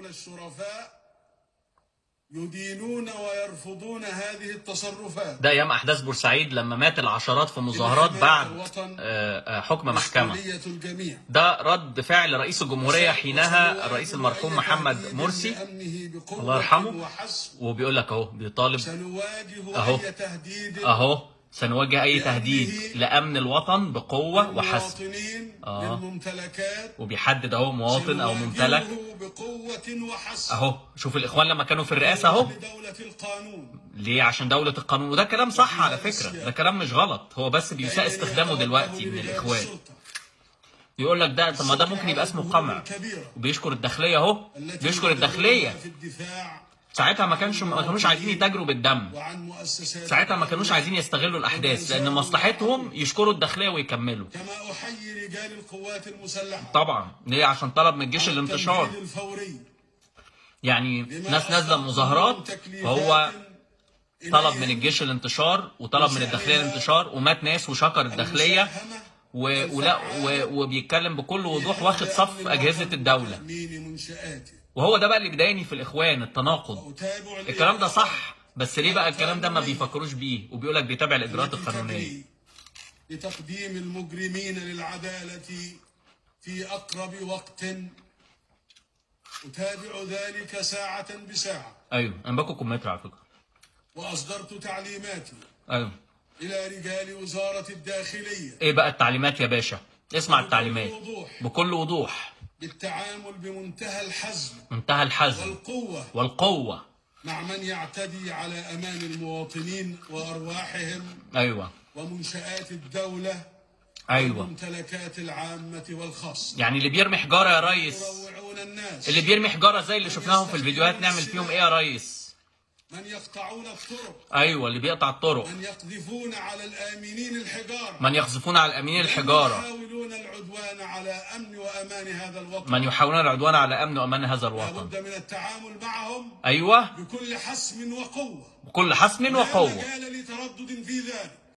الشرفاء يدينون ويرفضون هذه التصرفات ده ايام احداث بورسعيد لما مات العشرات في مظاهرات بعد آه، آه، حكم محكمه مسؤولية الجميع ده رد فعل رئيس الجمهوريه حينها الرئيس المرحوم محمد مرسي الله يرحمه. وبيقول لك اهو بيطالب سنواجه أهو. أي تهديد اهو سنواجه اي تهديد لامن الوطن بقوه وحسم المواطنين آه. للممتلكات وبيحدد اهو مواطن او ممتلك سنواجهه بقوة وحسم اهو شوف الاخوان لما كانوا في الرئاسه اهو لدولة القانون ليه عشان دولة القانون وده كلام صح على فكرة ده كلام مش غلط هو بس بيساء استخدامه دلوقتي من الإخوان يقول لك ده طب ما ده ممكن يبقى اسمه قمع وبيشكر الداخلية أهو بيشكر الداخلية في الدفاع ساعتها ما كانش ما كانوش عايزين يتاجروا بالدم وعن مؤسسات ساعتها ما كانوش عايزين يستغلوا الأحداث لأن مصلحتهم يشكروا الداخلية ويكملوا كما أحيي رجال القوات المسلحة طبعا ليه عشان طلب من الجيش الانتشار التمهيد الفوري يعني لما ناس نازلة أخذتم مظاهرات تكليفات فهو طلب من إنهاء الجيش الانتشار وطلب من الداخليه الانتشار ومات ناس وشكر الداخليه المساهمة و... ولا و... وبيتكلم بكل وضوح واخد صف اجهزه الدوله تأمين منشآته وهو ده بقى اللي بيضايقني في الاخوان التناقض وأتابع الكلام ده صح بس ليه بقى الكلام ده ما بيفكروش بيه وبيقول لك بيتابع الاجراءات التي القانونيه تجري لتقديم المجرمين للعدالة في أقرب وقت أتابع ذلك ساعة بساعة ايوه انا باكل كمثرى على فكره وأصدرت تعليماتي ايوه إلى رجال وزارة الداخلية ايه بقى التعليمات يا باشا اسمع التعليمات بكل وضوح بكل وضوح بالتعامل بمنتهى الحزم منتهى الحزم والقوة والقوه مع من يعتدي على أمان المواطنين وأرواحهم ايوه ومنشآت الدولة ايوه والممتلكات العامة والخاصة يعني اللي بيرمي حجاره يا ريس يروعون الناس اللي بيرمي حجاره زي اللي شفناهم في الفيديوهات نعمل فيهم ايه يا ريس من يقطعون الطرق ايوه اللي بيقطع الطرق من يقذفون على الآمنين الحجارة من يقذفون على الامين الحجاره يحاولون العدوان على أمن وأمان هذا الوطن من يحاولون العدوان على امن وامان هذا الوطن لابد من التعامل معهم ايوه بكل حسم وقوة بكل حسم لا وقوه مجال لتردد في ذلك